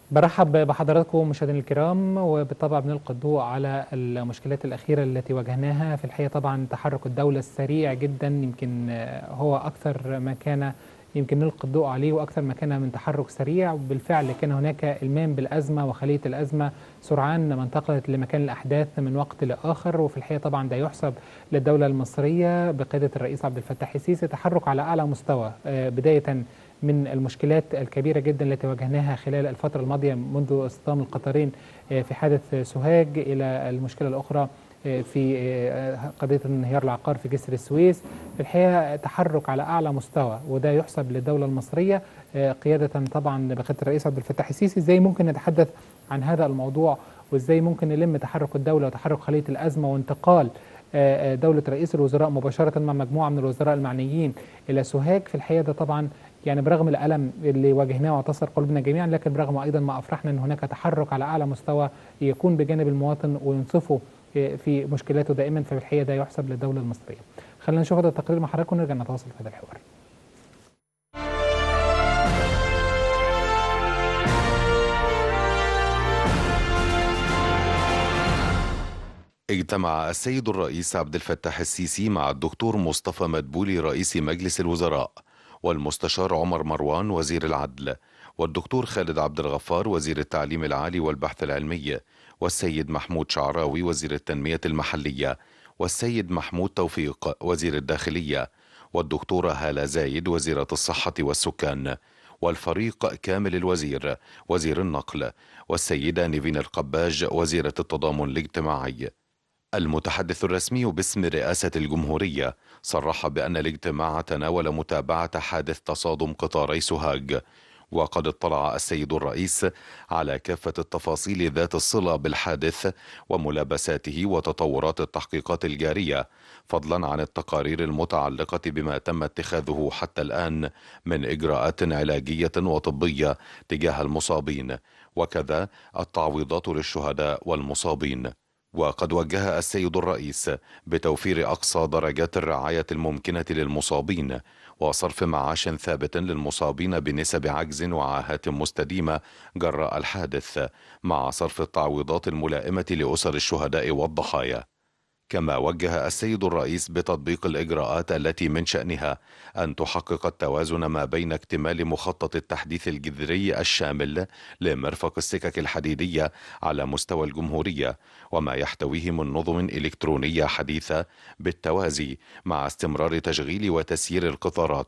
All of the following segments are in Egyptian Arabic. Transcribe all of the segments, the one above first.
برحب بحضراتكم مشاهدينا الكرام وبالطبع بنلقي الضوء على المشكلات الأخيرة التي واجهناها في الحقيقة طبعا تحرك الدولة السريع جدا يمكن هو أكثر ما كان يمكن نلقي الضوء عليه وأكثر ما كان من تحرك سريع وبالفعل كان هناك إلمام بالأزمة وخلية الأزمة سرعان ما انتقلت لمكان الأحداث من وقت لآخر وفي الحقيقة طبعا ده يحسب للدولة المصرية بقيادة الرئيس عبد الفتاح السيسي تحرك على أعلى مستوى بداية من المشكلات الكبيرة جدا التي واجهناها خلال الفترة الماضية منذ اصطدام القطرين في حادث سوهاج إلى المشكلة الأخرى في قضية انهيار العقار في جسر السويس في الحقيقة تحرك على أعلى مستوى وده يحسب للدولة المصرية قيادة طبعا بقيادة الرئيس عبد الفتاح السيسي ازاي ممكن نتحدث عن هذا الموضوع وازاي ممكن نلم تحرك الدولة وتحرك خلية الأزمة وانتقال دولة رئيس الوزراء مباشرة مع مجموعة من الوزراء المعنيين إلى سوهاج في الحقيقة ده طبعا يعني برغم الألم اللي واجهناه واعتصر قلوبنا جميعا لكن برغم أيضا ما أفرحنا أن هناك تحرك على أعلى مستوى يكون بجانب المواطن وينصفه في مشكلاته دائما ففي الحقيقة ده يحسب للدولة المصرية خلينا نشوف هذا التقرير مع حضراتكم ونرجع نتواصل في هذا الحوار اجتمع السيد الرئيس عبد الفتاح السيسي مع الدكتور مصطفى مدبولي رئيس مجلس الوزراء والمستشار عمر مروان وزير العدل والدكتور خالد عبد الغفار وزير التعليم العالي والبحث العلمي والسيد محمود شعراوي وزير التنمية المحلية والسيد محمود توفيق وزير الداخلية والدكتورة هالة زايد وزيرة الصحة والسكان والفريق كامل الوزير وزير النقل والسيدة نيفين القباج وزيرة التضامن الاجتماعي المتحدث الرسمي باسم رئاسة الجمهورية صرح بأن الاجتماع تناول متابعة حادث تصادم قطاري سوهاج وقد اطلع السيد الرئيس على كافة التفاصيل ذات الصلة بالحادث وملابساته وتطورات التحقيقات الجارية فضلا عن التقارير المتعلقة بما تم اتخاذه حتى الآن من إجراءات علاجية وطبية تجاه المصابين وكذا التعويضات للشهداء والمصابين وقد وجه السيد الرئيس بتوفير أقصى درجات الرعاية الممكنة للمصابين وصرف معاش ثابت للمصابين بنسب عجز وعاهات مستديمة جراء الحادث مع صرف التعويضات الملائمة لأسر الشهداء والضحايا كما وجه السيد الرئيس بتطبيق الإجراءات التي من شأنها أن تحقق التوازن ما بين اكتمال مخطط التحديث الجذري الشامل لمرفق السكك الحديدية على مستوى الجمهورية وما يحتويه من نظم إلكترونية حديثة بالتوازي مع استمرار تشغيل وتسيير القطارات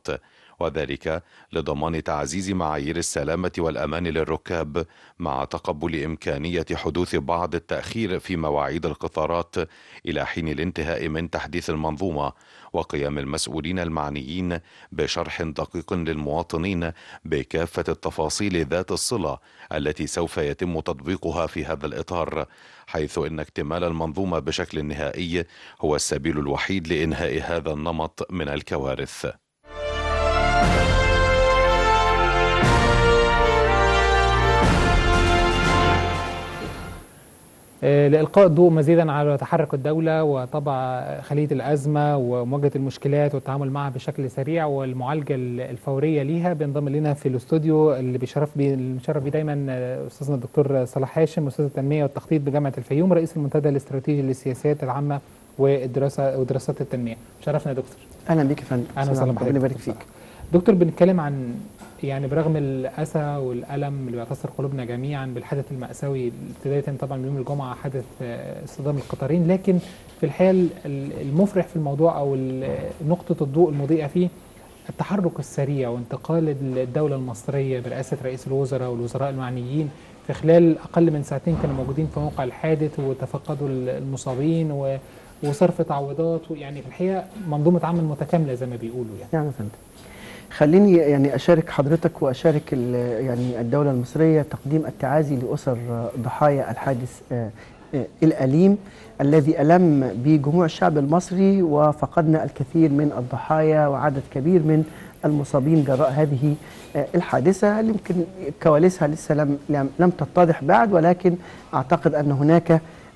وذلك لضمان تعزيز معايير السلامة والأمان للركاب مع تقبل إمكانية حدوث بعض التأخير في مواعيد القطارات إلى حين الانتهاء من تحديث المنظومة وقيام المسؤولين المعنيين بشرح دقيق للمواطنين بكافة التفاصيل ذات الصلة التي سوف يتم تطبيقها في هذا الإطار حيث إن اكتمال المنظومة بشكل نهائي هو السبيل الوحيد لإنهاء هذا النمط من الكوارث لإلقاء الضوء مزيدا على تحرك الدولة وطبع خلية الأزمة ومواجهة المشكلات والتعامل معها بشكل سريع والمعالجة الفورية ليها بينضم لنا في الاستوديو اللي بيشرف بيه المشرف بيه دايما أستاذنا الدكتور صلاح هاشم أستاذ التنمية والتخطيط بجامعة الفيوم رئيس المنتدى الاستراتيجي للسياسات العامة والدراسة ودراسات التنمية شرفنا يا دكتور أهلا بك يا فندم أهلا وسهلا ربنا يبارك فيك دكتور بنتكلم عن يعني برغم الأسى والألم اللي بيعتصر قلوبنا جميعا بالحدث المأساوي ابتداية طبعا من يوم الجمعة حدث اصطدام القطارين لكن في الحقيقة المفرح في الموضوع أو نقطة الضوء المضيئة فيه التحرك السريع وانتقال الدولة المصرية برئاسة رئيس الوزراء والوزراء المعنيين في خلال أقل من ساعتين كانوا موجودين في موقع الحادث وتفقدوا المصابين و وصرف تعويضات يعني في الحقيقه منظومه عمل متكامله زي ما بيقولوا يعني. نعم يا فندم. خليني يعني اشارك حضرتك واشارك يعني الدوله المصريه تقديم التعازي لاسر ضحايا الحادث الاليم الذي الم بجموع الشعب المصري وفقدنا الكثير من الضحايا وعدد كبير من المصابين جراء هذه الحادثه يمكن كواليسها لسه لم لم تتضح بعد ولكن اعتقد ان هناك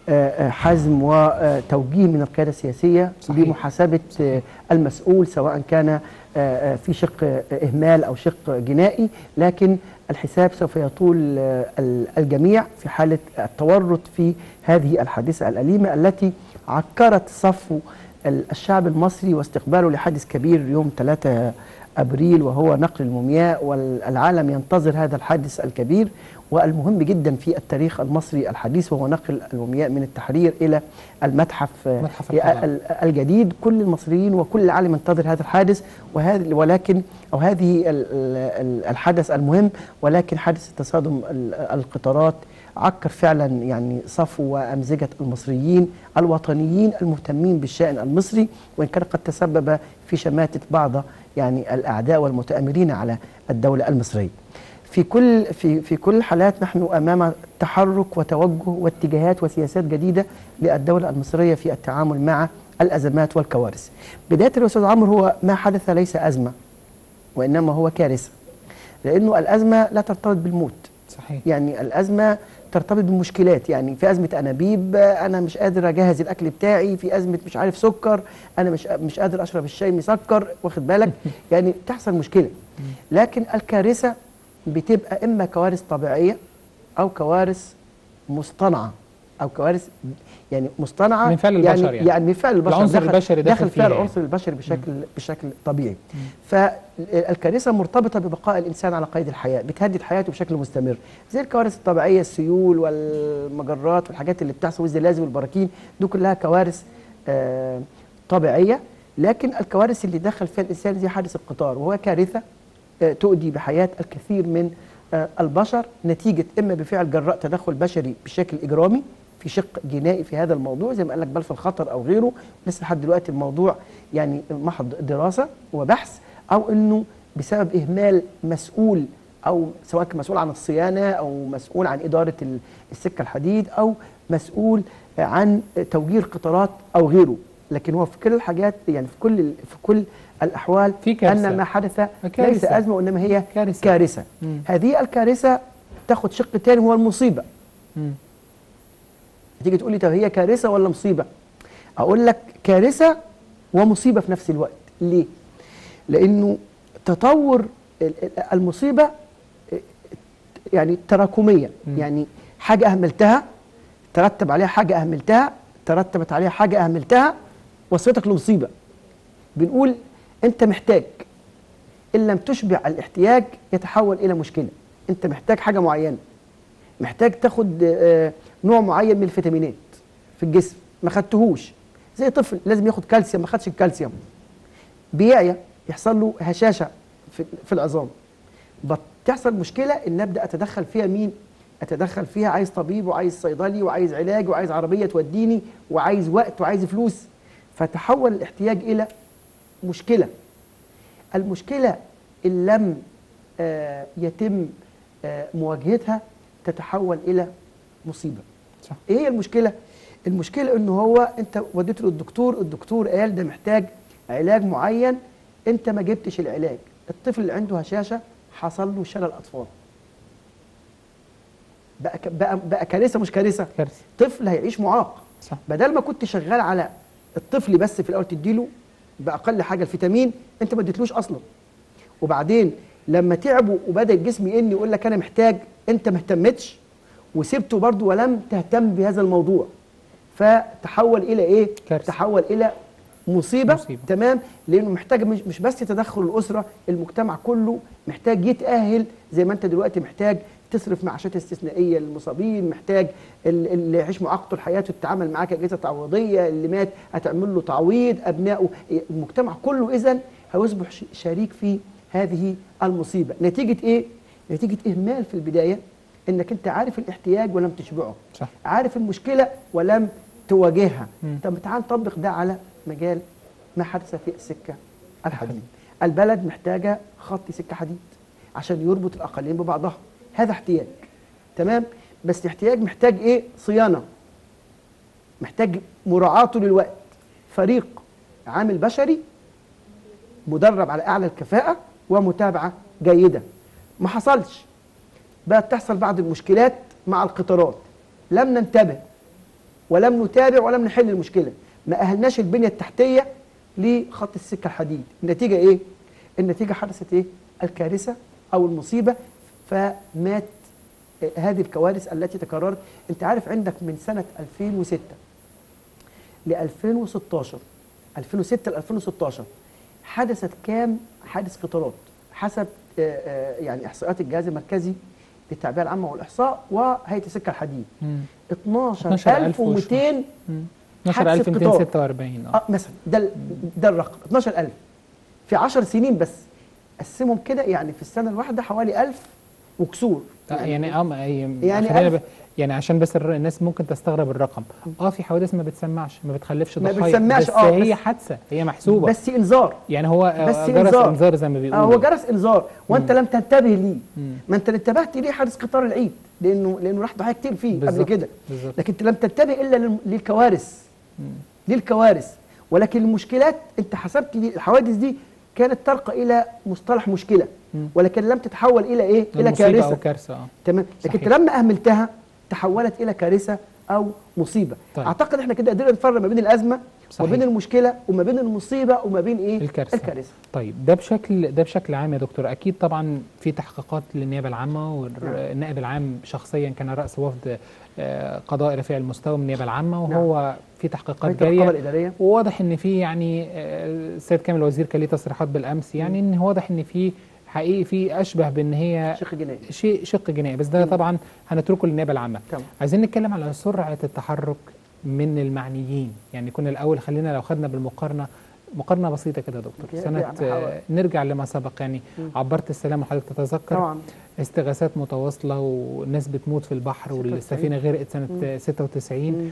آه، آه، حزم وتوجيه من القيادة السياسية صحيح. بمحاسبة آه، المسؤول سواء كان آه، آه، في شق آه، إهمال أو شق جنائي لكن الحساب سوف يطول آه، ال- الجميع في حالة التورط في هذه الحادثة الأليمة التي عكرت صفو ال- الشعب المصري واستقباله لحادث كبير يوم 3 أبريل وهو نقل المومياء والعالم ينتظر هذا الحادث الكبير والمهم جدا في التاريخ المصري الحديث وهو نقل المومياء من التحرير إلى المتحف آه، متحف الحضارة. ال- الجديد كل المصريين وكل العالم ينتظر هذا الحادث وهذا ولكن او هذه ال- ال- الحدث المهم ولكن حادث تصادم ال- القطارات عكر فعلا يعني صفو وامزجه المصريين الوطنيين المهتمين بالشان المصري وان كان قد تسبب في شماته بعض يعني الاعداء والمتامرين على الدوله المصريه. في كل في في كل الحالات نحن امام تحرك وتوجه واتجاهات وسياسات جديده للدوله المصريه في التعامل مع الازمات والكوارث. بدايه الاستاذ عمرو هو ما حدث ليس ازمه وانما هو كارثه. لانه الازمه لا ترتبط بالموت. صحيح يعني الازمه ترتبط بمشكلات يعني في ازمه انابيب انا مش قادر اجهز الاكل بتاعي في ازمه مش عارف سكر انا مش مش قادر اشرب الشاي مسكر واخد بالك يعني تحصل مشكله لكن الكارثه بتبقى اما كوارث طبيعيه او كوارث مصطنعه او كوارث يعني مصطنعه من فعل يعني البشر يعني. يعني من فعل البشر العنصر دخل- البشري داخل داخل فيها فيها يعني. العنصر البشري بشكل بشكل طبيعي فالكارثه مرتبطه ببقاء الانسان على قيد الحياه بتهدد حياته بشكل مستمر زي الكوارث الطبيعيه السيول والمجرات والحاجات اللي بتحصل والزلازل والبراكين دي كلها كوارث آه طبيعيه لكن الكوارث اللي دخل فيها الانسان زي حادث القطار وهو كارثه آه تؤدي بحياه الكثير من آه البشر نتيجه اما بفعل جراء تدخل بشري بشكل اجرامي في شق جنائي في هذا الموضوع زي ما قال لك بلف الخطر او غيره لسه لحد دلوقتي الموضوع يعني محض دراسه وبحث او انه بسبب اهمال مسؤول او سواء كان مسؤول عن الصيانه او مسؤول عن اداره ال- السكه الحديد او مسؤول عن توجيه القطارات او غيره لكن هو في كل الحاجات يعني في كل ال- في كل الاحوال في كارثة. ان ما حدث كارثة. ليس ازمه وانما هي كارثة. كارثه مم. هذه الكارثه تاخد شق تاني هو المصيبه مم. تيجي تقول لي طب هي كارثه ولا مصيبه؟ اقول لك كارثه ومصيبه في نفس الوقت، ليه؟ لانه تطور ال- ال- المصيبه يعني تراكميه، مم. يعني حاجه اهملتها ترتب عليها حاجه اهملتها ترتبت عليها حاجه اهملتها وصلتك لمصيبه. بنقول انت محتاج ان لم تشبع الاحتياج يتحول الى مشكله، انت محتاج حاجه معينه. محتاج تاخد آه، نوع معين من الفيتامينات في الجسم ما خدتهوش زي طفل لازم ياخد كالسيوم ما خدش الكالسيوم بيعيا يحصل له هشاشه في, في العظام بتحصل مشكله ان ابدا اتدخل فيها مين اتدخل فيها عايز طبيب وعايز صيدلي وعايز علاج وعايز عربيه توديني وعايز وقت وعايز فلوس فتحول الاحتياج الى مشكله المشكله ان لم آه، يتم آه، مواجهتها تتحول الى مصيبه صح ايه هي المشكله المشكله ان هو انت وديته للدكتور الدكتور قال ده محتاج علاج معين انت ما جبتش العلاج الطفل اللي عنده هشاشه حصل له شلل اطفال بقى ك- بقى بقى كارثه مش كارثه كارثه طفل هيعيش معاق صح بدل ما كنت شغال على الطفل بس في الاول تديله باقل حاجه الفيتامين انت ما اديتلوش اصلا وبعدين لما تعبوا وبدا الجسم يئن يقول لك انا محتاج انت ما اهتمتش وسبته برضه ولم تهتم بهذا الموضوع فتحول الى ايه كارثة. تحول الى مصيبة, مصيبة. تمام لانه محتاج مش, مش بس تدخل الاسره المجتمع كله محتاج يتاهل زي ما انت دلوقتي محتاج تصرف معاشات استثنائيه للمصابين محتاج ال- اللي يعيش معاق طول حياته تتعامل معاه كاجهزه تعويضيه اللي مات هتعمل له تعويض ابنائه المجتمع كله اذا هيصبح ش- شريك في هذه المصيبه نتيجه ايه نتيجه اهمال في البدايه انك انت عارف الاحتياج ولم تشبعه صح عارف المشكله ولم تواجهها مم. طب تعال نطبق ده على مجال ما حدث في السكه الحديد البلد محتاجه خط سكه حديد عشان يربط الاقاليم ببعضها هذا احتياج تمام بس الاحتياج محتاج ايه صيانه محتاج مراعاه طول الوقت فريق عامل بشري مدرب على اعلى الكفاءه ومتابعه جيده ما حصلش بقت تحصل بعض المشكلات مع القطارات لم ننتبه ولم نتابع ولم نحل المشكله ما اهلناش البنيه التحتيه لخط السكه الحديد النتيجه ايه النتيجه حدثت ايه الكارثه او المصيبه فمات آه، هذه الكوارث التي تكررت انت عارف عندك من سنه 2006 ل 2016 2006 ل 2016 حدثت كام حادث قطارات حسب آه، آه، يعني احصائيات الجهاز المركزي للتعبئه العامه والاحصاء وهيئه السكه الحديد مم. 12200 مم. حادثة 12246 اه اه مثلا ده ال- ده الرقم 12000 في 10 سنين بس قسمهم كده يعني في السنه الواحده حوالي 1000 وكسور آه، يعني اه ما- يعني يعني خلينا ألف. ب... يعني عشان بس الر- الناس ممكن تستغرب الرقم اه في حوادث ما بتسمعش ما بتخلفش ما ضحايا بتسمعش، بس آه، هي بس- حادثه هي محسوبه بس انذار يعني هو آه، بس جرس إنذار. انذار زي ما آه بيقولوا هو جرس انذار وانت لم تنتبه ليه مم. ما انت انتبهت ليه حادث قطار العيد لانه لانه راح ضحايا كتير فيه قبل بالظبط، كده بالظبط. لكن انت لم تنتبه الا لل- للكوارث مم. للكوارث ولكن المشكلات انت حسبت دي الحوادث دي كانت ترقى الى مصطلح مشكله مم. ولكن لم تتحول الى ايه الى المصيبة كارثه او كارثه اه تمام لكن صحيح. انت لما اهملتها تحولت الى كارثه او مصيبه طيب. اعتقد احنا كده قدرنا نفرق ما بين الازمه صحيح. وما بين المشكله وما بين المصيبه وما بين ايه الكارثه الكارثه طيب ده بشكل ده بشكل عام يا دكتور اكيد طبعا في تحقيقات للنيابه العامه والنائب العام شخصيا كان راس وفد آه، قضاء رفيع المستوى من النيابه العامه وهو في تحقيقات هيئة الرقابه جاريه الاداريه وواضح ان في يعني آه، السيد كامل الوزير كان ليه تصريحات بالامس يعني ان واضح ان في حقيقي في اشبه بان هي شق جنائي شيء شق جنائي بس ده طبعا هنتركه للنيابه العامه تمام عايزين نتكلم على سرعه التحرك من المعنيين يعني كنا الاول خلينا لو خدنا بالمقارنه مقارنه بسيطه كده يا دكتور يا- سنه يا بحاول. آه، نرجع لما سبق يعني مم. عبرت السلام وحضرتك تتذكر طبعا استغاثات متواصله والناس بتموت في البحر 96. والسفينه غرقت سنه مم. آه، 96 مم.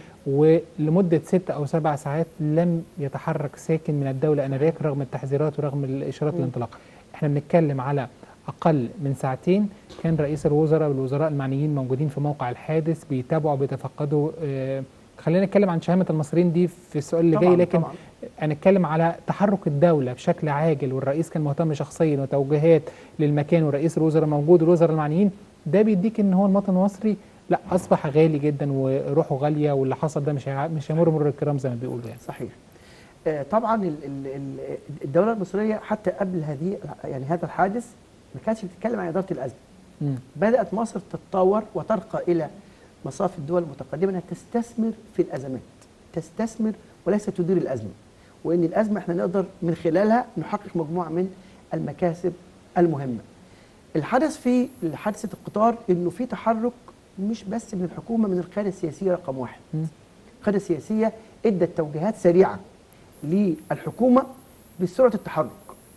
ولمدة ست أو سبع ساعات لم يتحرك ساكن من الدولة أنذاك رغم التحذيرات ورغم الإشارات مم. الانطلاق احنا بنتكلم على أقل من ساعتين كان رئيس الوزراء والوزراء المعنيين موجودين في موقع الحادث بيتابعوا بيتفقدوا آه خلينا نتكلم عن شهامة المصريين دي في السؤال اللي جاي طبعاً، لكن طبعاً. هنتكلم على تحرك الدولة بشكل عاجل والرئيس كان مهتم شخصيا وتوجيهات للمكان ورئيس الوزراء موجود والوزراء المعنيين ده بيديك ان هو المواطن المصري لا اصبح غالي جدا وروحه غاليه واللي حصل ده مش هيع- مش هيمر مرور الكرام زي ما بيقولوا يعني صحيح آه، طبعا ال- ال- ال- الدوله المصريه حتى قبل هذه يعني هذا الحادث ما كانتش بتتكلم عن اداره الازمه مم. بدات مصر تتطور وترقى الى مصاف الدول المتقدمه انها تستثمر في الازمات تستثمر وليس تدير الازمه وان الازمه احنا نقدر من خلالها نحقق مجموعه من المكاسب المهمه الحدث في حادثه القطار انه في تحرك مش بس من الحكومه من القياده السياسيه رقم واحد مم. القياده السياسيه ادت توجيهات سريعه للحكومه بسرعه التحرك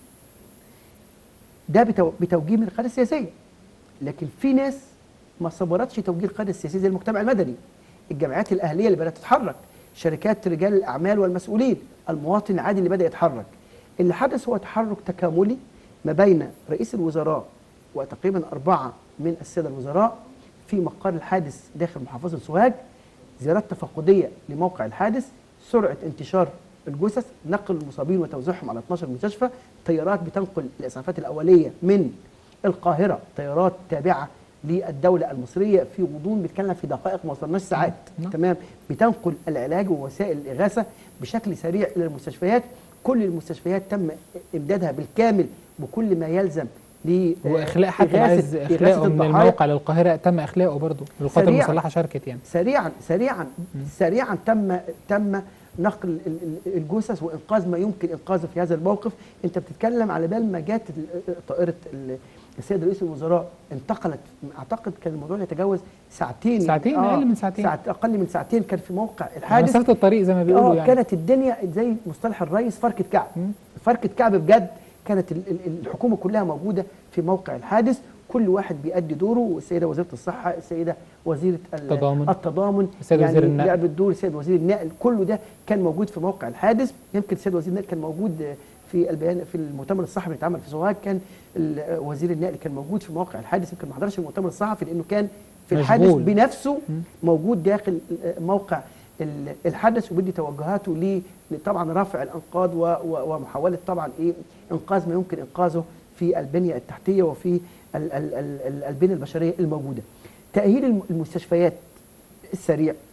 ده بتو- بتوجيه من القياده السياسيه لكن في ناس ما صبرتش توجيه القياده السياسيه زي المجتمع المدني الجمعيات الاهليه اللي بدات تتحرك شركات رجال الاعمال والمسؤولين المواطن العادي اللي بدا يتحرك اللي حدث هو تحرك تكاملي ما بين رئيس الوزراء وتقريبا اربعه من الساده الوزراء في مقر الحادث داخل محافظه سوهاج زيارات تفقديه لموقع الحادث سرعه انتشار الجثث نقل المصابين وتوزيعهم على 12 مستشفى طيارات بتنقل الاسعافات الاوليه من القاهره طيارات تابعه للدوله المصريه في غضون بيتكلم في دقائق ما وصلناش ساعات نعم. تمام بتنقل العلاج ووسائل الاغاثه بشكل سريع الى المستشفيات كل المستشفيات تم امدادها بالكامل بكل ما يلزم ل واخلاء حتى إغاثة- عايز إغاثة اخلاءه من الضحايا. الموقع للقاهره تم اخلاءه برضه القوات سريعاً. المسلحه شاركت يعني سريعا سريعا سريعا تم تم نقل ال- ال- الجثث وانقاذ ما يمكن انقاذه في هذا الموقف انت بتتكلم على بال ما جت ال- طائره ال- السيد رئيس الوزراء انتقلت اعتقد كان الموضوع يتجاوز ساعتين ساعتين، أقل من ساعتين. ساعت اقل من ساعتين كان في موقع يعني الحادث مسافه الطريق زي ما بيقولوا اه يعني كانت الدنيا زي مصطلح الرئيس فركه كعب مم. فركه كعب بجد كانت ال- ال- الحكومه كلها موجوده في موقع الحادث كل واحد بيأدي دوره السيده وزيره الصحه السيده وزيره ال- التضامن. التضامن السيد يعني وزير النقل. لعب الدور السيد وزير النقل كله ده كان موجود في موقع الحادث يمكن السيد وزير النقل كان موجود في البيان في المؤتمر الصحفي اللي اتعمل في سوهاج كان ال- وزير النقل كان موجود في موقع الحادث يمكن ما حضرش المؤتمر الصحفي لانه كان في الحادث مشغول. بنفسه موجود داخل موقع ال- الحدث وبدي توجهاته ل طبعا رفع الانقاض و- و- ومحاوله طبعا ايه انقاذ ما يمكن انقاذه في البنيه التحتيه وفي ال- ال- ال- ال- البنيه البشريه الموجوده. تاهيل الم- المستشفيات السريع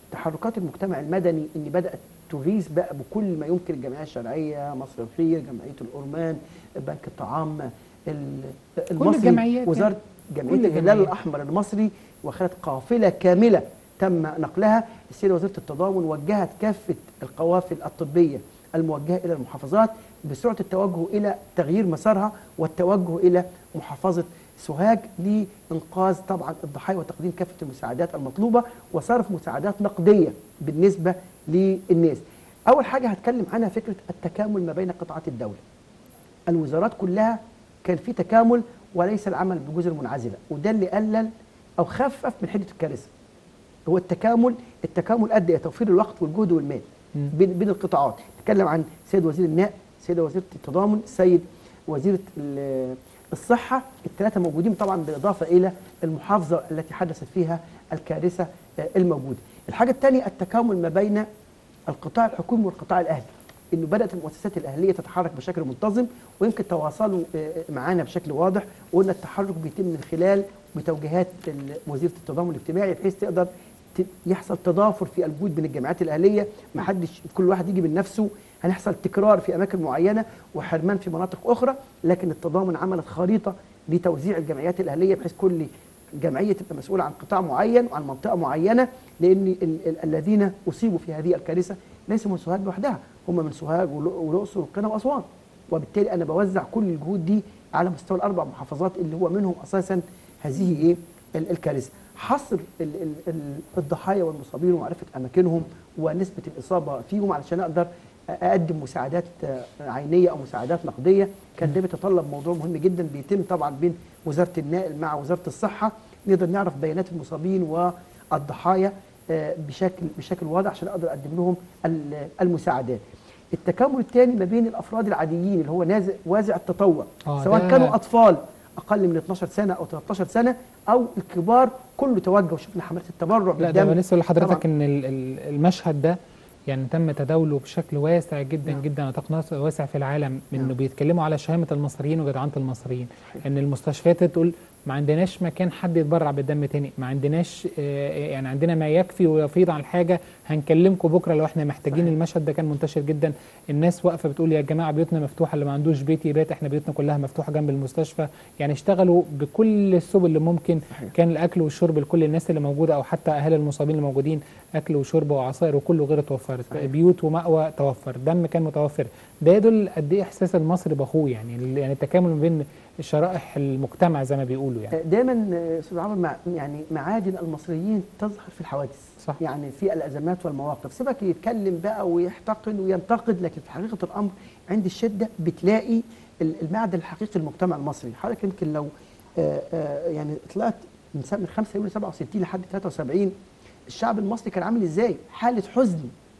تحركات المجتمع المدني ان بدات تغيث بقى بكل ما يمكن الجمعيه الشرعيه مصر الخير جمعيه الأورمان بنك الطعام ال- المصري الجمعيات وزاره كل جمعيه الهلال الجمعيات. الاحمر المصري وخدت قافله كامله تم نقلها السيده وزيره التضامن وجهت كافه القوافل الطبيه الموجهه الى المحافظات بسرعه التوجه الى تغيير مسارها والتوجه الى محافظه سوهاج لانقاذ طبعا الضحايا وتقديم كافه المساعدات المطلوبه وصرف مساعدات نقديه بالنسبه للناس. اول حاجه هتكلم عنها فكره التكامل ما بين قطاعات الدوله. الوزارات كلها كان في تكامل وليس العمل بجزر منعزله وده اللي قلل او خفف من حده الكارثه. هو التكامل التكامل ادى الى توفير الوقت والجهد والمال مم. بين بين القطاعات نتكلم عن سيد وزير النقل سيده وزيره التضامن السيد وزيره ال- الصحه الثلاثه موجودين طبعا بالاضافه الى المحافظه التي حدثت فيها الكارثه آه، الموجوده الحاجه الثانيه التكامل ما بين القطاع الحكومي والقطاع الاهلي انه بدات المؤسسات الاهليه تتحرك بشكل منتظم ويمكن تواصلوا آه، معانا بشكل واضح وقلنا التحرك بيتم من خلال بتوجيهات ال- وزيره التضامن الاجتماعي بحيث تقدر ت- يحصل تضافر في الجهود بين الجامعات الاهليه ما حدش كل واحد يجي من نفسه هنحصل تكرار في اماكن معينه وحرمان في مناطق اخرى لكن التضامن عملت خريطه لتوزيع الجمعيات الاهليه بحيث كل جمعيه تبقى مسؤوله عن قطاع معين وعن منطقه معينه لان ال- ال- الذين اصيبوا في هذه الكارثه ليسوا من سوهاج لوحدها هم من سوهاج والأ- والاقصر وقنا واسوان وبالتالي انا بوزع كل الجهود دي على مستوى الاربع محافظات اللي هو منهم اساسا هذه ايه ال- الكارثه حصر ال- ال- ال- الضحايا والمصابين ومعرفه اماكنهم ونسبه الاصابه فيهم علشان اقدر اقدم مساعدات آه، عينيه او مساعدات نقديه كان ده بيتطلب موضوع مهم جدا بيتم طبعا بين وزاره النقل مع وزاره الصحه نقدر نعرف بيانات المصابين والضحايا آه، بشكل بشكل واضح عشان اقدر اقدم لهم ال- المساعدات. التكامل الثاني ما بين الافراد العاديين اللي هو نازع وازع التطوع آه، سواء ده- كانوا اطفال اقل من 12 سنه او 13 سنه او الكبار كله توجه وشفنا حملات التبرع لا ده بالدم أنا لسه أقول لحضرتك طبعاً. ان ال- ال- المشهد ده يعني تم تداوله بشكل واسع جدا نعم. جدا وتقنص واسع في العالم انه نعم. بيتكلموا على شهامه المصريين وجدعنه المصريين صحيح. ان المستشفيات تقول ما عندناش مكان حد يتبرع بالدم تاني ما عندناش آه، يعني عندنا ما يكفي ويفيض عن الحاجه هنكلمكم بكره لو احنا محتاجين صحيح. المشهد ده كان منتشر جدا الناس واقفه بتقول يا جماعه بيوتنا مفتوحه اللي ما عندوش بيت يبات احنا بيوتنا كلها مفتوحه جنب المستشفى يعني اشتغلوا بكل السبل اللي ممكن صحيح. كان الاكل والشرب لكل الناس اللي موجوده او حتى اهالي المصابين اللي موجودين اكل وشرب وعصائر وكله غير توفرت صحيح. بيوت ومأوى توفر دم كان متوفر ده يدل قد ايه احساس المصري باخوه يعني ال- يعني التكامل ما بين شرائح المجتمع زي ما بيقولوا يعني دايما آه، استاذ عمر مع يعني معادن المصريين تظهر في الحوادث صح. يعني في الازمات والمواقف سيبك يتكلم بقى ويحتقد وينتقد لكن في حقيقه الامر عند الشده بتلاقي ال- المعدن الحقيقي للمجتمع المصري حضرتك يمكن لو آه، آه، يعني طلعت من سنة- من 5 يوليو 67 لحد 73 الشعب المصري كان عامل ازاي حاله حزن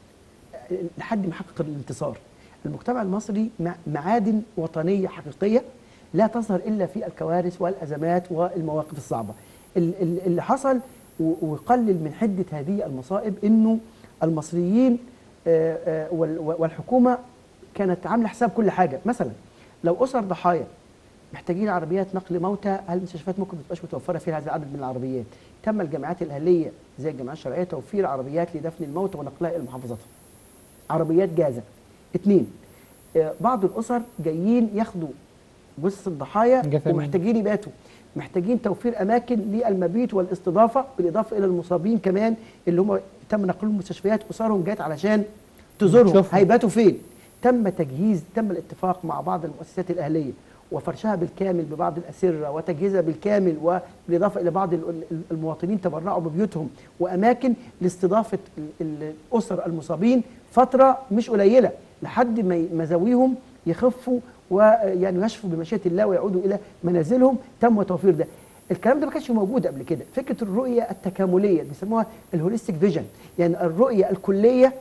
آه، لحد ما حقق الانتصار المجتمع المصري مع- معادن وطنيه حقيقيه لا تظهر الا في الكوارث والازمات والمواقف الصعبه ال- ال- اللي حصل و- ويقلل من حده هذه المصائب انه المصريين آه، آه، وال- والحكومه كانت عامله حساب كل حاجه مثلا لو اسر ضحايا محتاجين عربيات نقل موتى هل المستشفيات ممكن ما تبقاش متوفره فيها هذا العدد من العربيات تم الجامعات الاهليه زي الجامعات الشرعيه توفير عربيات لدفن الموتى ونقلها الى محافظاتهم عربيات جاهزه اثنين آه، بعض الاسر جايين ياخدوا جثث الضحايا جثامين. ومحتاجين يباتوا محتاجين توفير اماكن للمبيت والاستضافه بالاضافه الى المصابين كمان اللي هم تم نقلهم المستشفيات اسرهم جات علشان تزورهم تشوفهم. هيباتوا فين تم تجهيز تم الاتفاق مع بعض المؤسسات الاهليه وفرشها بالكامل ببعض الاسره وتجهيزها بالكامل وبالاضافه الى بعض ال- ال- المواطنين تبرعوا ببيوتهم واماكن لاستضافه ال- ال- الاسر المصابين فتره مش قليله لحد ما ي- مزاويهم يخفوا ويعني يشفوا بمشيئه الله ويعودوا الى منازلهم تم توفير ده الكلام ده ما كانش موجود قبل كده فكره الرؤيه التكامليه بيسموها الهوليستيك فيجن يعني الرؤيه الكليه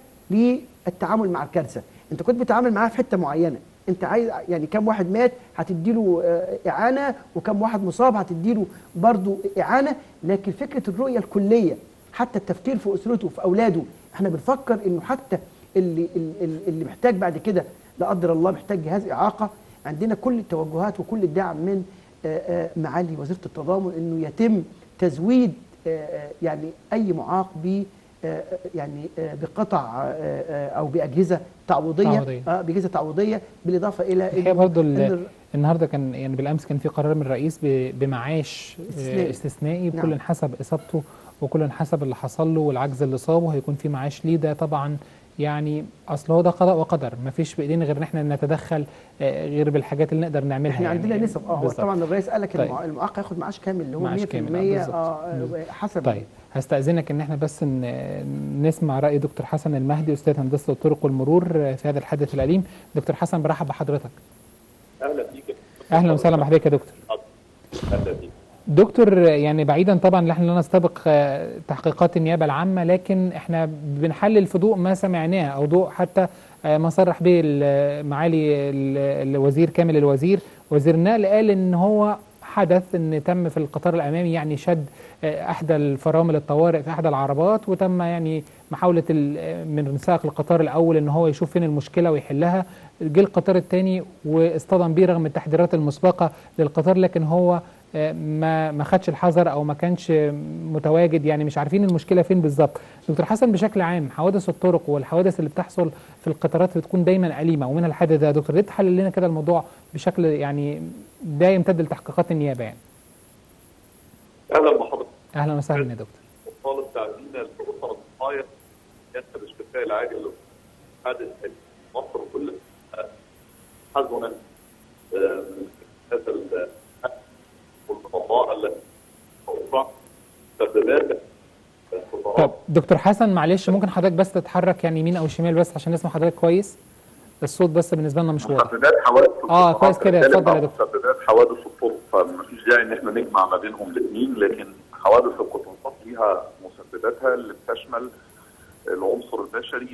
للتعامل مع الكارثه انت كنت بتتعامل معاها في حته معينه انت عايز يعني كم واحد مات هتديله آه، اعانه وكم واحد مصاب هتديله برضه اعانه لكن فكره الرؤيه الكليه حتى التفكير في اسرته في اولاده احنا بنفكر انه حتى اللي اللي, اللي محتاج بعد كده لا قدر الله محتاج جهاز اعاقه عندنا كل التوجهات وكل الدعم من آه، آه، معالي وزيره التضامن انه يتم تزويد آه، آه، يعني اي معاق آه، يعني آه، بقطع آه، آه، او باجهزه تعويضيه تعويضية. اه باجهزه تعويضيه بالاضافه الى الحقيقه إنه- برضو ال- إن النهارده كان يعني بالامس كان في قرار من الرئيس ب- بمعاش آه، استثنائي. استثنائي نعم. كل حسب اصابته وكل حسب اللي حصل له والعجز اللي صابه هيكون في معاش ليه ده طبعا يعني اصل هو ده قضاء وقدر ما فيش بايدينا غير ان احنا نتدخل آه، غير بالحاجات اللي نقدر نعملها احنا عندنا يعني نسب اه هو بالظبط. طبعا الرئيس قال لك طيب. المع- المعاق هياخد معاش كامل اللي هو 100% معاش كامل، آه، بالظبط. اه حسب طيب هستأذنك ان احنا بس ن- نسمع رأي دكتور حسن المهدي استاذ هندسة الطرق والمرور في هذا الحدث الأليم دكتور حسن برحب بحضرتك اهلا بيك اهلا وسهلا بحضرتك يا دكتور اهلا بيك دكتور يعني بعيدا طبعا ان احنا لا نستبق آه، تحقيقات النيابه العامه لكن احنا بنحلل في ضوء ما سمعناه او ضوء حتى آه، ما صرح به ال- معالي ال- الوزير كامل الوزير وزير النقل قال ان هو حدث ان تم في القطار الامامي يعني شد آه، احدى الفرامل الطوارئ في احدى العربات وتم يعني محاوله ال- من سائق القطار الاول ان هو يشوف فين المشكله ويحلها جه القطار الثاني واصطدم بيه رغم التحذيرات المسبقه للقطار لكن هو آه، ما ما خدش الحذر او ما كانش متواجد يعني مش عارفين المشكله فين بالظبط دكتور حسن بشكل عام حوادث الطرق والحوادث اللي بتحصل في القطارات بتكون دايما اليمه ومنها الحادث ده يا دكتور ليه تحلل لنا كده الموضوع بشكل يعني ده يمتد لتحقيقات النيابه يعني اهلا بحضرتك اهلا وسهلا يا دكتور طالب تعزينا لاسر الضحايا ينسب الشفاء العاجل حادث مصر كلها حزنا آه، هذا ال- والقضاء التي توقع سببات طب دكتور حسن معلش ممكن حضرتك بس تتحرك يعني يمين او شمال بس عشان نسمع حضرتك كويس الصوت بس بالنسبه لنا مش واضح مسببات حوادث آه، القطارات. كويس كده، بنتكلم اتفضل يا عن دكتور. مسببات حوادث الطرق فمفيش داعي ان احنا نجمع ما بينهم الاثنين لكن حوادث القطارات ليها مسبباتها اللي بتشمل العنصر البشري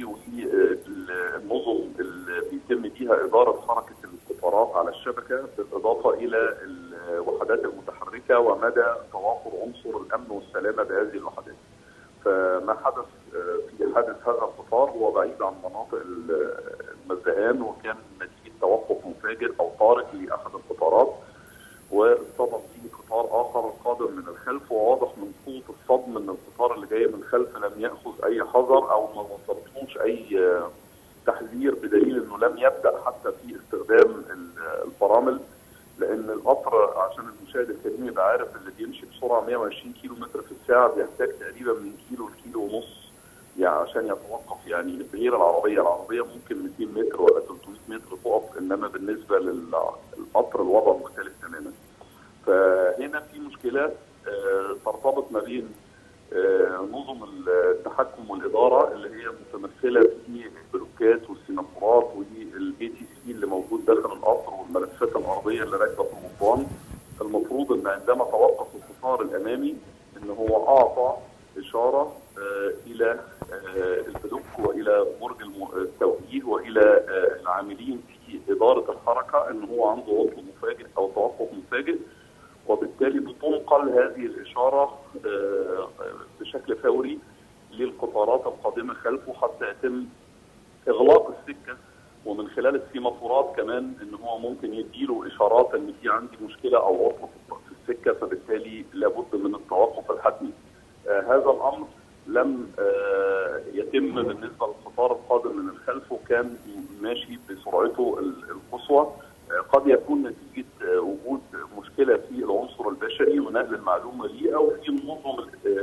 والنظم اللي بيتم بيها اداره حركه القطارات على الشبكه بالاضافه الى الوحدات المتحركه ومدى توافر عنصر الامن والسلامه بهذه الوحدات. فما حدث آه، في حادث هذا القطار هو بعيد عن مناطق ال- المزدهان وكان نتيجه توقف مفاجئ او طارئ لاحد القطارات واصطدم فيه قطار اخر قادم من الخلف وواضح من صوت الصدم ان القطار اللي جاي من الخلف لم ياخذ اي حذر او ما وصلتوش اي آه، تحذير بدليل انه لم يبدا حتى في استخدام ال- الفرامل لان القطر عشان المشاهد الكريم يبقى عارف اللي بيمشي بسرعه 120 كيلو متر في الساعه بيحتاج تقريبا من كيلو لكيلو ونص يعني عشان يتوقف يعني غير العربيه، العربيه ممكن 200 متر ولا 300 متر تقف انما بالنسبه للقطر الوضع مختلف تماما. فهنا في مشكلات آه، ترتبط ما بين آه، نظم التحكم والاداره اللي هي متمثله في البلوكات والسيمافورات والاي تي سي اللي موجود داخل القطر والملفات الارضيه اللي راكبه في المطبان المفروض ان عندما توقف القطار الامامي ان هو اعطى اشاره آه، الى آه، البلوك والى برج الم- التوجيه والى آه، العاملين في اداره الحركه ان هو عنده عطل مفاجئ او توقف مفاجئ وبالتالي بتنقل هذه الإشارة آه، بشكل فوري للقطارات القادمة خلفه حتى يتم إغلاق السكة ومن خلال السيمافورات كمان ان هو ممكن يديله اشارات ان في عندي مشكله او عطل في السكه فبالتالي لابد من التوقف الحتمي. آه هذا الامر لم آه يتم بالنسبه للقطار القادم من الخلف وكان ماشي بسرعته القصوى آه قد يكون نتيجه آه وجود مشكله في العنصر البشري ونقل المعلومه ليه او في النظم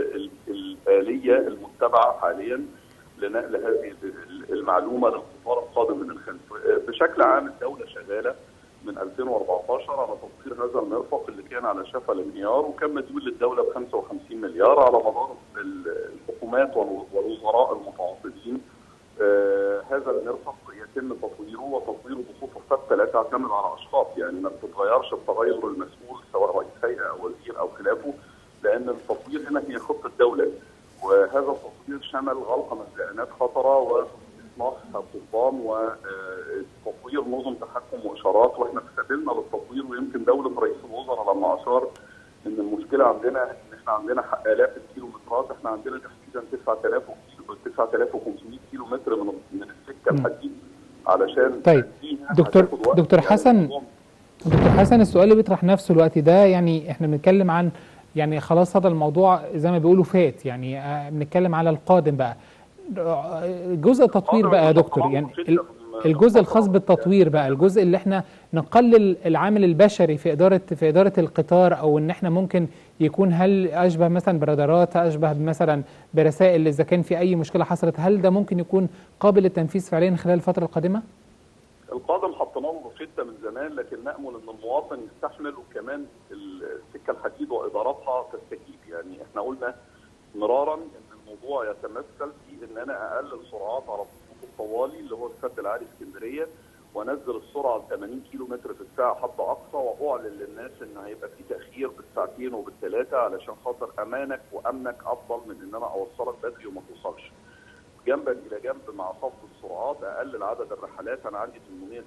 الاليه المتبعه حاليا لنقل هذه المعلومه للقطار القادم من الخلف. بشكل عام الدوله شغاله من 2014 على تطوير هذا المرفق اللي كان على شفا الانهيار وكان مديون للدوله ب 55 مليار على مدار الحكومات والوزراء المتعاقدين. آه هذا المرفق يتم تطويره وتطويره بخطه ثابته لا تعتمد على اشخاص يعني ما بتتغيرش بتغير المسؤول سواء رئيس هيئه او وزير او خلافه لان التطوير هنا هي خطه دوله وهذا التطوير شمل غلق مزرعات خطره واصلاح القضبان وتطوير نظم تحكم واشارات واحنا في سبيلنا للتطوير ويمكن دوله رئيس الوزراء لما اشار ان المشكله عندنا ان احنا عندنا الاف الكيلومترات احنا عندنا تحديدا 9000 كيلو 9500 كيلو متر من من السكه الحديد علشان طيب دكتور دكتور حسن دكتور حسن السؤال اللي بيطرح نفسه الوقت ده يعني احنا بنتكلم عن يعني خلاص هذا الموضوع زي ما بيقولوا فات يعني آه، بنتكلم على القادم بقى آه، جزء التطوير بقى يا دكتور يعني ال- الجزء الخاص بالتطوير بقى الجزء اللي احنا نقلل العامل البشري في اداره في اداره القطار او ان احنا ممكن يكون هل اشبه مثلا برادارات اشبه مثلا برسائل اذا كان في اي مشكله حصلت هل ده ممكن يكون قابل للتنفيذ فعليا خلال الفتره القادمه؟ القادم حطينا له روشته من زمان لكن نامل ان المواطن يستحمل وكمان السكه الحديد وادارتها تستجيب يعني احنا قلنا مرارا ان الموضوع يتمثل في ان انا اقلل سرعات على الخطوط الطوالي اللي هو السد العالي اسكندريه وانزل السرعه ل 80 كيلو متر في الساعه حد اقصى واعلن للناس ان هيبقى في تاخير بالساعتين وبالثلاثه علشان خاطر امانك وامنك افضل من ان انا اوصلك بدري وما توصلش. جنبا الى جنب مع خفض السرعات اقلل عدد الرحلات انا عندي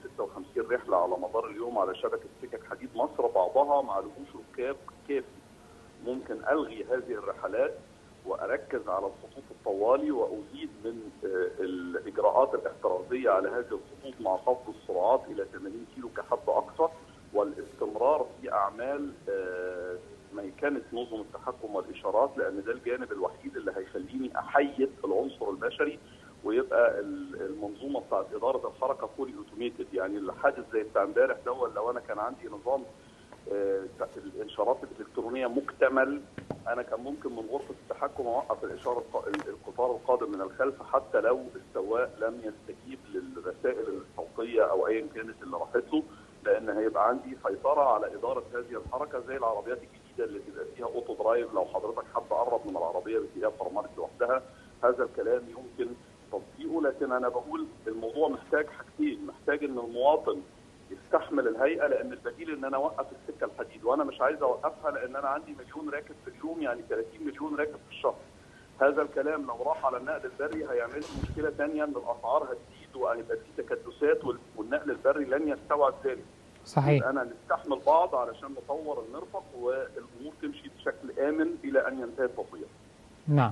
856 رحله على مدار اليوم على شبكه سكك حديد مصر بعضها ما عليهوش ركاب كافي ممكن الغي هذه الرحلات واركز على الخطوط الطوالي وازيد من آه، الاجراءات الاحترازيه على هذه الخطوط مع خفض السرعات الى 80 كيلو كحد اقصى والاستمرار في اعمال آه، ميكنه نظم التحكم والاشارات لان ده الجانب الوحيد اللي هيخليني احيد العنصر البشري ويبقى ال- المنظومه بتاعت اداره الحركه فولي اوتوميتد يعني الحادث زي بتاع امبارح ده لو انا كان عندي نظام آه، الاشارات الالكترونيه مكتمل انا كان ممكن من غرفه التحكم اوقف الاشاره الق- القطار القادم من الخلف حتى لو السواق لم يستجيب للرسائل الصوتيه او ايا كانت اللي راحت له لان هيبقى عندي سيطره على اداره هذه الحركه زي العربيات الجديده اللي بيبقى فيها اوتو درايف لو حضرتك حد قرب من العربيه بتلاقيها فرملت لوحدها هذا الكلام يمكن تطبيقه لكن انا بقول الموضوع محتاج حاجتين محتاج ان المواطن يستحمل الهيئه لان البديل ان انا اوقف السكه الحديد وانا مش عايز اوقفها لان انا عندي مليون راكب في اليوم يعني 30 مليون راكب في الشهر هذا الكلام لو راح على النقل البري هيعمل لي مشكله ثانيه ان الاسعار هتزيد وهيبقى في تكدسات وال- والنقل البري لن يستوعب ذلك صحيح انا نستحمل بعض علشان نطور المرفق والامور تمشي بشكل امن الى ان ينتهي التطوير نعم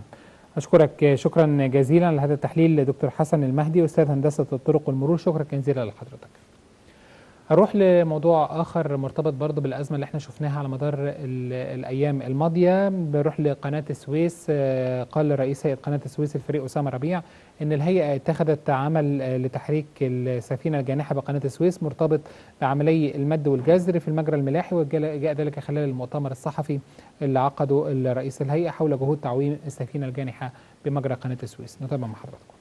أشكرك شكرا جزيلا لهذا التحليل دكتور حسن المهدي أستاذ هندسة الطرق والمرور شكرا جزيلا لحضرتك هروح لموضوع آخر مرتبط برضه بالأزمة اللي احنا شفناها على مدار ال- الأيام الماضية بروح لقناة السويس آه، قال رئيس هيئة قناة السويس الفريق أسامة ربيع إن الهيئة اتخذت عمل آه، لتحريك السفينة الجانحة بقناة السويس مرتبط بعملي المد والجزر في المجرى الملاحي وجاء ذلك خلال المؤتمر الصحفي اللي عقده الرئيس الهيئة حول جهود تعويم السفينة الجانحة بمجرى قناة السويس نتابع مع حضراتكم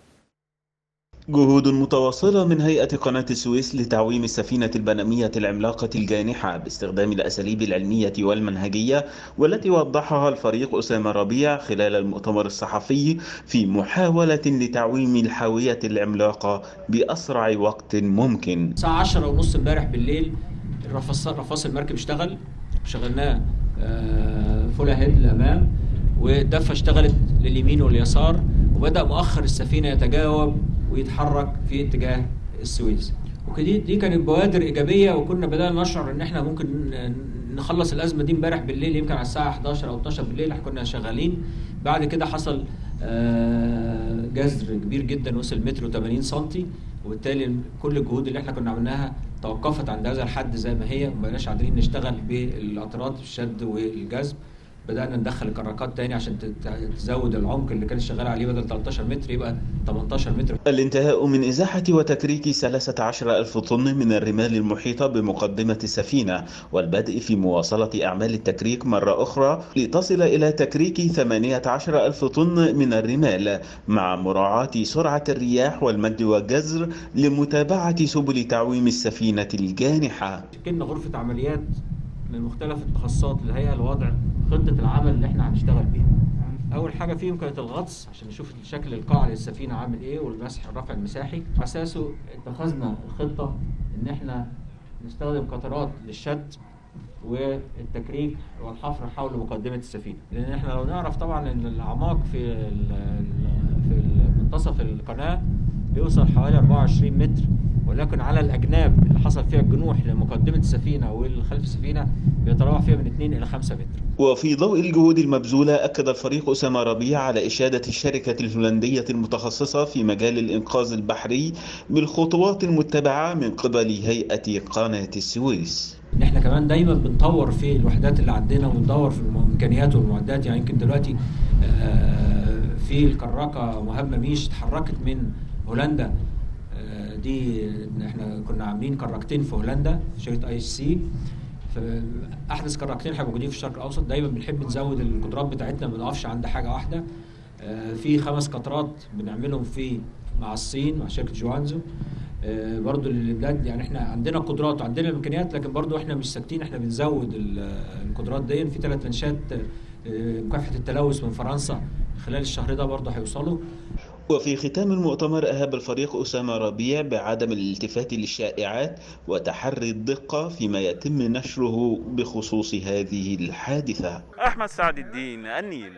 جهود متواصلة من هيئة قناة السويس لتعويم السفينة البنمية العملاقة الجانحة باستخدام الأساليب العلمية والمنهجية والتي وضحها الفريق أسامة ربيع خلال المؤتمر الصحفي في محاولة لتعويم الحاوية العملاقة بأسرع وقت ممكن الساعة 10 ونص امبارح بالليل الرفص رفاص المركب اشتغل شغلناه آه، فول هيد للامام والدفه اشتغلت لليمين واليسار وبدا مؤخر السفينه يتجاوب ويتحرك في اتجاه السويس وكدي دي كانت بوادر ايجابيه وكنا بدانا نشعر ان احنا ممكن ن- نخلص الازمه دي امبارح بالليل يمكن على الساعه 11 او 12 بالليل احنا كنا شغالين بعد كده حصل آه، جذر كبير جدا وصل متر و80 سنتي وبالتالي كل الجهود اللي احنا كنا عملناها توقفت عند هذا الحد زي ما هي ما بقناش قادرين نشتغل بالقطرات الشد والجذب بدانا ندخل الكراكات تاني عشان تت- تزود العمق اللي كان شغال عليه بدل 13 متر يبقى 18 متر الانتهاء من إزاحة وتكريك 13 ألف طن من الرمال المحيطة بمقدمة السفينة والبدء في مواصلة أعمال التكريك مرة أخرى لتصل إلى تكريك 18 ألف طن من الرمال مع مراعاة سرعة الرياح والمد والجزر لمتابعة سبل تعويم السفينة الجانحة شكلنا غرفة عمليات من مختلف التخصصات للهيئة لوضع خطة العمل اللي احنا هنشتغل بيها. أول حاجة فيهم كانت الغطس عشان نشوف شكل القاع للسفينة عامل إيه والمسح الرفع المساحي. على أساسه اتخذنا الخطة إن احنا نستخدم قطرات للشد والتكريك والحفر حول مقدمة السفينة لأن احنا لو نعرف طبعا إن الأعماق في ال- ال- في منتصف القناة بيوصل حوالي 24 متر ولكن على الأجناب اللي حصل فيها الجنوح لمقدمة السفينة والخلف السفينة بيتراوح فيها من 2 إلى 5 متر وفي ضوء الجهود المبذولة أكد الفريق أسامة ربيع على إشادة الشركة الهولندية المتخصصة في مجال الإنقاذ البحري بالخطوات المتبعة من قبل هيئة قناة السويس ان احنا كمان دايما بنطور في الوحدات اللي عندنا وبندور في الامكانيات والمعدات يعني يمكن دلوقتي آه، في الكراكه مهمه ميش اتحركت من هولندا آه، دي إن احنا كنا عاملين كراكتين في هولندا في شركه اي سي احدث كراكتين هيبقوا موجودين في الشرق الاوسط دايما بنحب نزود القدرات بتاعتنا ما بنقفش عند حاجه واحده آه، في خمس قطرات بنعملهم في مع الصين مع شركه جوانزو آه، برضو البلاد يعني احنا عندنا قدرات وعندنا امكانيات لكن برضو احنا مش ساكتين احنا بنزود ال- القدرات دي في ثلاث لانشات آه، مكافحه التلوث من فرنسا خلال الشهر ده برضو هيوصلوا وفي ختام المؤتمر أهاب الفريق أسامة ربيع بعدم الالتفات للشائعات وتحري الدقة فيما يتم نشره بخصوص هذه الحادثة أحمد سعد الدين النيل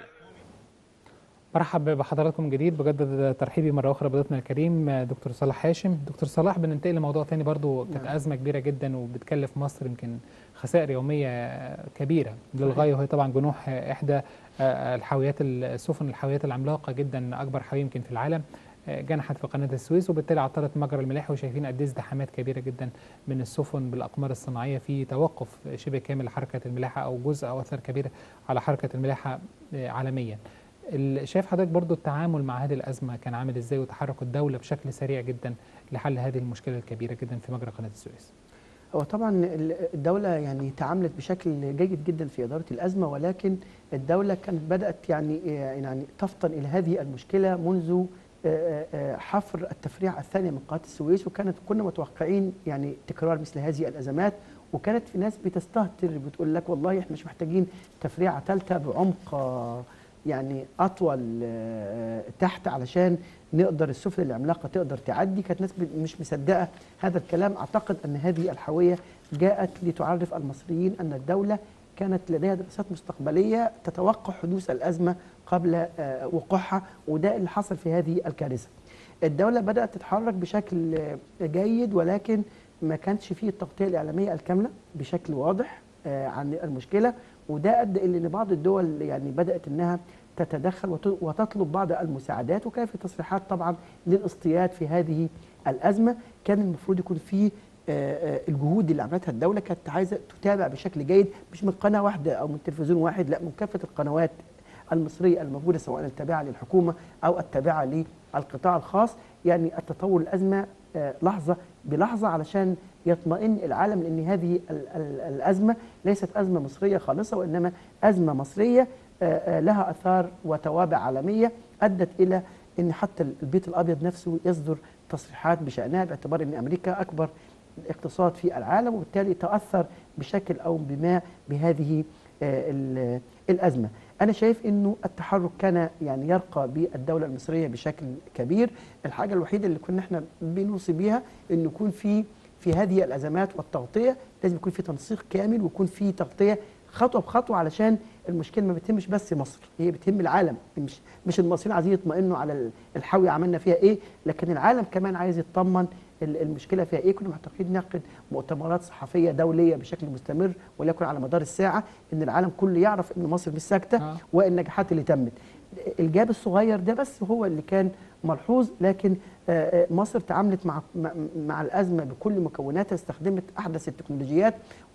مرحب بحضراتكم من جديد بجدد ترحيبي مره اخرى بضيفنا الكريم دكتور صلاح هاشم دكتور صلاح بننتقل لموضوع تاني برضو كانت نعم. ازمه كبيره جدا وبتكلف مصر يمكن خسائر يوميه كبيره للغايه وهي طبعا جنوح احدى الحاويات السفن الحاويات العملاقه جدا اكبر حاويه يمكن في العالم جنحت في قناه السويس وبالتالي عطلت مجرى الملاحه وشايفين قد ايه ازدحامات كبيره جدا من السفن بالاقمار الصناعيه في توقف شبه كامل حركه الملاحه او جزء او اثر كبير على حركه الملاحه عالميا ال- شايف حضرتك برضو التعامل مع هذه الأزمة كان عامل إزاي وتحرك الدولة بشكل سريع جدا لحل هذه المشكلة الكبيرة جدا في مجرى قناة السويس هو طبعا ال- الدولة يعني تعاملت بشكل جيد جدا في إدارة الأزمة ولكن الدولة كانت بدأت يعني يعني تفطن إلى هذه المشكلة منذ آه، آه، حفر التفريع الثاني من قناة السويس وكانت كنا متوقعين يعني تكرار مثل هذه الأزمات وكانت في ناس بتستهتر بتقول لك والله احنا مش محتاجين تفريعة ثالثة بعمق آه، يعني أطول آه، تحت علشان نقدر السفن العملاقة تقدر تعدي كانت ناس ب- مش مصدقة هذا الكلام أعتقد أن هذه الحاوية جاءت لتعرف المصريين أن الدولة كانت لديها دراسات مستقبلية تتوقع حدوث الأزمة قبل آه، وقوعها وده اللي حصل في هذه الكارثة الدولة بدأت تتحرك بشكل آه، جيد ولكن ما كانش فيه التغطية الإعلامية الكاملة بشكل واضح آه، عن المشكلة وده أدى إلى أن بعض الدول يعني بدأت أنها تتدخل وت- وتطلب بعض المساعدات وكان في تصريحات طبعا للاصطياد في هذه الأزمة كان المفروض يكون في آه، آه، الجهود اللي عملتها الدولة كانت عايزة تتابع بشكل جيد مش من قناة واحدة أو من تلفزيون واحد لا من كافة القنوات المصرية الموجودة سواء التابعة للحكومة أو التابعة للقطاع الخاص يعني التطور الأزمة آه، لحظة بلحظة علشان يطمئن العالم لأن هذه ال- ال- الأزمة ليست أزمة مصرية خالصة وإنما أزمة مصرية آه، آه، لها أثار وتوابع عالمية أدت إلى أن حتى البيت الأبيض نفسه يصدر تصريحات بشأنها باعتبار أن أمريكا أكبر اقتصاد في العالم وبالتالي تأثر بشكل أو بما بهذه آه، ال- الأزمة أنا شايف أنه التحرك كان يعني يرقى بالدولة المصرية بشكل كبير الحاجة الوحيدة اللي كنا احنا بنوصي بيها أن يكون في في هذه الأزمات والتغطية لازم يكون في تنسيق كامل ويكون في تغطية خطوة بخطوة علشان المشكلة ما بتهمش بس مصر هي بتهم العالم مش مش المصريين عايزين يطمئنوا على الحاوية عملنا فيها ايه لكن العالم كمان عايز يطمن ال- المشكله فيها ايه كنا محتاجين نعقد مؤتمرات صحفيه دوليه بشكل مستمر وليكن على مدار الساعه ان العالم كله يعرف ان مصر مش ساكته آه. والنجاحات اللي تمت الجاب الصغير ده بس هو اللي كان ملحوظ لكن آه، آه، مصر تعاملت مع مع- مع الازمه بكل مكوناتها استخدمت احدث التكنولوجيات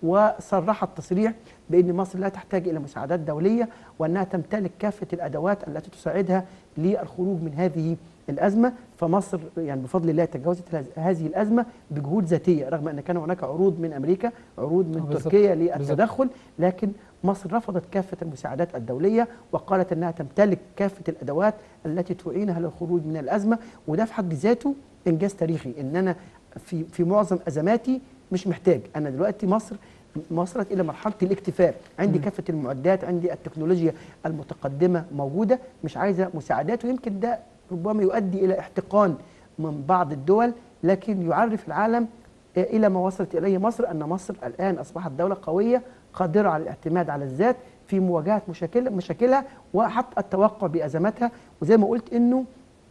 وصرحت تصريح بان مصر لا تحتاج الى مساعدات دوليه وانها تمتلك كافه الادوات التي تساعدها للخروج من هذه الازمه فمصر يعني بفضل الله تجاوزت هذ- هذه الازمه بجهود ذاتيه رغم ان كان هناك عروض من امريكا عروض من آه، بالظبط. تركيا بالظبط. للتدخل لكن مصر رفضت كافه المساعدات الدوليه وقالت انها تمتلك كافه الادوات التي تعينها للخروج من الازمه وده في حد ذاته انجاز تاريخي ان انا في في معظم ازماتي مش محتاج انا دلوقتي مصر وصلت الى مرحله الاكتفاء عندي كافه المعدات عندي التكنولوجيا المتقدمه موجوده مش عايزه مساعدات ويمكن ده ربما يؤدي الى احتقان من بعض الدول لكن يعرف العالم الى ما وصلت اليه مصر ان مصر الان اصبحت دوله قويه قادره على الاعتماد على الذات في مواجهه مشاكل مشاكلها وحتى التوقع بازماتها وزي ما قلت انه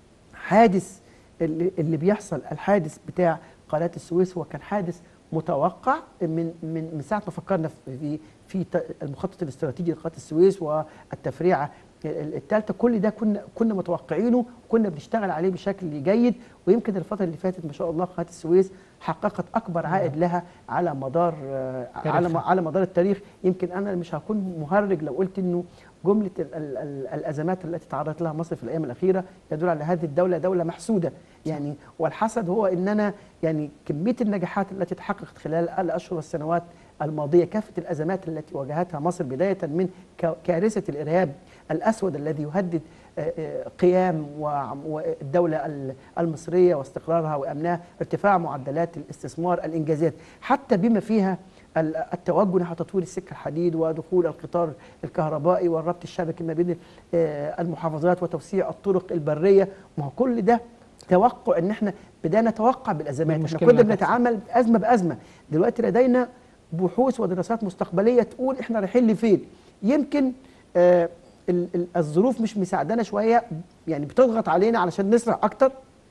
حادث اللي, اللي بيحصل الحادث بتاع قناه السويس هو كان حادث متوقع من من من ساعه ما فكرنا في في في ت- المخطط الاستراتيجي لقناه السويس والتفريعه الثالثه كل ده كنا كنا متوقعينه وكنا بنشتغل عليه بشكل جيد ويمكن الفتره اللي فاتت ما شاء الله قناه السويس حققت اكبر عائد لها على مدار آه، على تاريخها. على مدار التاريخ يمكن انا مش هكون مهرج لو قلت انه جمله ال ال ال الازمات التي تعرضت لها مصر في الايام الاخيره يدل على هذه الدوله دوله محسوده يعني والحسد هو اننا يعني كميه النجاحات التي تحققت خلال الاشهر والسنوات الماضيه كافه الازمات التي واجهتها مصر بدايه من كا- كارثه الارهاب الاسود الذي يهدد آه، آه، قيام وع- والدوله ال- المصريه واستقرارها وامنها ارتفاع معدلات الاستثمار الانجازات حتى بما فيها ال- التوجه نحو تطوير السكه الحديد ودخول القطار الكهربائي والربط الشبكي ما بين آه، المحافظات وتوسيع الطرق البريه ما هو كل ده توقع ان احنا بدانا نتوقع بالازمات احنا المشكلة كنا اللي هتحصل. بنتعامل ازمه بازمه دلوقتي لدينا بحوث ودراسات مستقبليه تقول احنا رايحين لفين يمكن آه ال- ال- الظروف مش مساعدانا شويه يعني بتضغط علينا علشان نسرع اكتر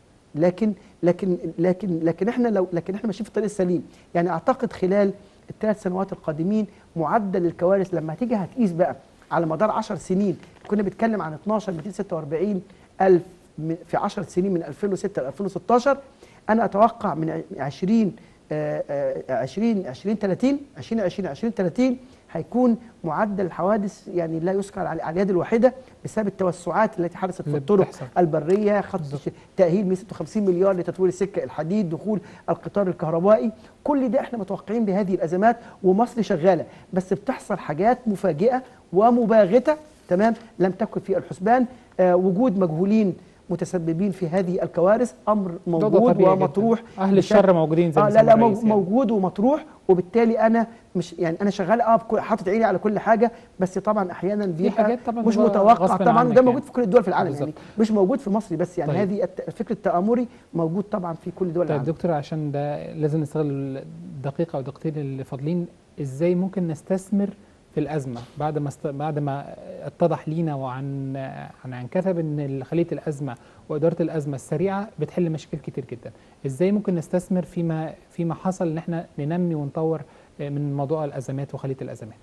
لكن لكن لكن لكن احنا لو لكن احنا ماشيين في الطريق السليم يعني اعتقد خلال الثلاث سنوات القادمين معدل الكوارث لما هتيجي هتقيس بقى على مدار 10 سنين كنا بنتكلم عن 12 246 الف من- في 10 سنين من 2006 ل 2016 انا اتوقع من ع- 20 آه، آه، 20 20 30 2020 20 30 هيكون معدل الحوادث يعني لا يذكر على على اليد الواحده بسبب التوسعات التي حدثت في اللي الطرق بتحصل. البريه خط تاهيل 156 مليار لتطوير السكه الحديد دخول القطار الكهربائي كل ده احنا متوقعين بهذه الازمات ومصر شغاله بس بتحصل حاجات مفاجئه ومباغته تمام لم تكن في الحسبان آه وجود مجهولين متسببين في هذه الكوارث امر ده موجود طبيعي ومطروح جداً. اهل بشكل- الشر موجودين زي آه ما لا لا سمى مو- الرئيس يعني. موجود ومطروح وبالتالي انا مش يعني انا شغال اه بكل- حاطط عيني على كل حاجه بس طبعا احيانا بيبقى حاجات طبعاً مش بتبقى متوقع غصب طبعا عنك وده موجود يعني. في كل الدول في العالم يعني بالظبط. مش موجود في مصر بس يعني طيب. هذه الت- فكره التآمري موجود طبعا في كل دول طيب العالم دكتور عشان ده لازم نستغل الدقيقة أو دقيقتين اللي فاضلين إزاي ممكن نستثمر في الأزمة بعد ما است... بعد ما اتضح لينا وعن عن عن كثب إن خلية الأزمة وإدارة الأزمة السريعة بتحل مشاكل كتير جدا إزاي ممكن نستثمر فيما فيما حصل إن إحنا ننمي ونطور من موضوع الأزمات وخلية الأزمات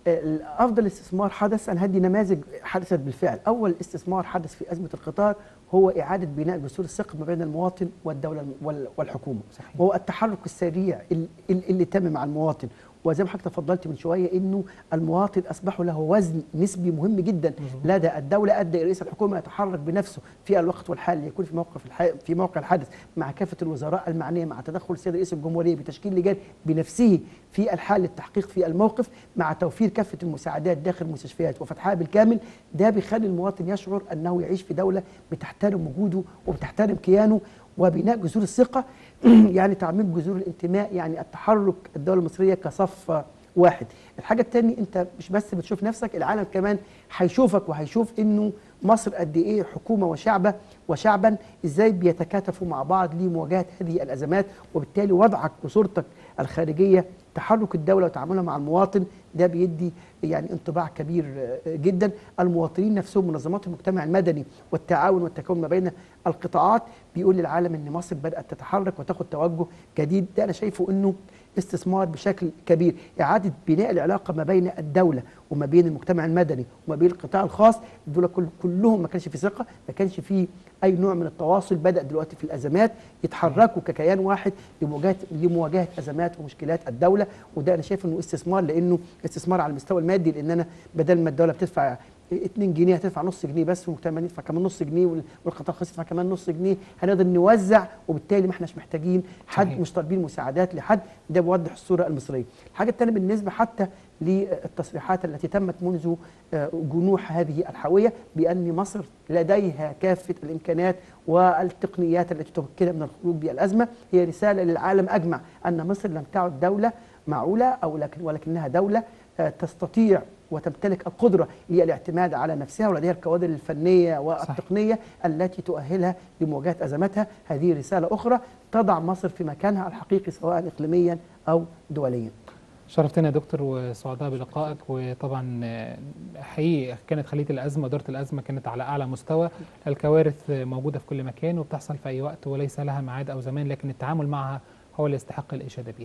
افضل استثمار حدث انا هدي نماذج حدثت بالفعل اول استثمار حدث في ازمه القطار هو اعاده بناء جسور الثقه ما بين المواطن والدوله وال- والحكومه صحيح. وهو التحرك السريع ال- ال- اللي تم مع المواطن وزي ما حضرتك تفضلت من شويه انه المواطن اصبح له وزن نسبي مهم جدا لدى الدوله ادى رئيس الحكومه يتحرك بنفسه في الوقت والحال يكون في موقف الح... في موقع الحدث مع كافه الوزراء المعنيه مع تدخل السيد رئيس الجمهوريه بتشكيل لجان بنفسه في الحال للتحقيق في الموقف مع توفير كافه المساعدات داخل المستشفيات وفتحها بالكامل ده بيخلي المواطن يشعر انه يعيش في دوله بتحترم وجوده وبتحترم كيانه وبناء جذور الثقه يعني تعميم جذور الانتماء يعني التحرك الدوله المصريه كصف واحد الحاجه الثانيه انت مش بس بتشوف نفسك العالم كمان هيشوفك وهيشوف انه مصر قد ايه حكومه وشعبه وشعبا ازاي بيتكاتفوا مع بعض لمواجهه هذه الازمات وبالتالي وضعك وصورتك الخارجيه تحرك الدوله وتعاملها مع المواطن ده بيدي يعني انطباع كبير آه، جدا المواطنين نفسهم منظمات المجتمع المدني والتعاون والتكامل ما بين القطاعات بيقول للعالم ان مصر بدات تتحرك وتاخد توجه جديد ده انا شايفه انه استثمار بشكل كبير إعادة بناء العلاقة ما بين الدولة وما بين المجتمع المدني وما بين القطاع الخاص دول كل كلهم ما كانش في ثقة ما كانش في أي نوع من التواصل بدأ دلوقتي في الأزمات يتحركوا ككيان واحد لمواجهة لمواجهة أزمات ومشكلات الدولة وده أنا شايف إنه استثمار لأنه استثمار على المستوى المادي لأن أنا بدل ما الدولة بتدفع 2 جنيه هتدفع نص جنيه بس والمجتمع يدفع كمان نص جنيه وال- والقطاع الخاص يدفع كمان نص جنيه هنقدر نوزع وبالتالي ما احناش محتاجين حد صحيح. مش طالبين مساعدات لحد ده بيوضح الصوره المصريه. الحاجه الثانيه بالنسبه حتى للتصريحات التي تمت منذ آه، جنوح هذه الحاويه بان مصر لديها كافه الامكانات والتقنيات التي تمكنها من الخروج بالازمه هي رساله للعالم اجمع ان مصر لم تعد دوله معوله او لكن ولكنها دوله آه، تستطيع وتمتلك القدره للاعتماد على نفسها ولديها الكوادر الفنيه والتقنيه التي تؤهلها لمواجهه ازماتها هذه رساله اخرى تضع مصر في مكانها الحقيقي سواء اقليميا او دوليا شرفتنا يا دكتور وسعداء بلقائك وطبعا آه، حقيقي كانت خلية الأزمة إدارة الأزمة كانت على أعلى مستوى الكوارث آه، موجودة في كل مكان وبتحصل في أي وقت وليس لها ميعاد أو زمان لكن التعامل معها هو اللي يستحق الإشادة بيها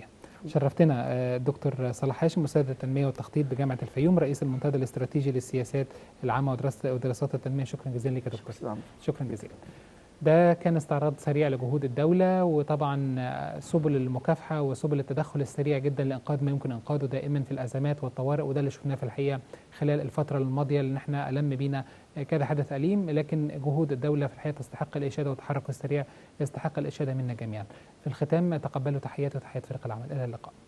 شرفتنا آه، دكتور صلاح هاشم استاذ التنميه والتخطيط بجامعه الفيوم رئيس المنتدى الاستراتيجي للسياسات العامه ودراسه ودراسات التنميه شكرا جزيلا لك يا دكتور شكرا شكرا جزيلا ده كان استعراض سريع لجهود الدولة وطبعا آه، سبل المكافحة وسبل التدخل السريع جدا لإنقاذ ما يمكن إنقاذه دائما في الأزمات والطوارئ وده اللي شفناه في الحقيقة خلال الفترة الماضية اللي احنا ألم بينا آه، كذا حدث أليم لكن جهود الدولة في الحقيقة تستحق الإشادة والتحرك السريع يستحق الإشادة منا جميعا في الختام تقبلوا تحياتي وتحيات فريق العمل إلى اللقاء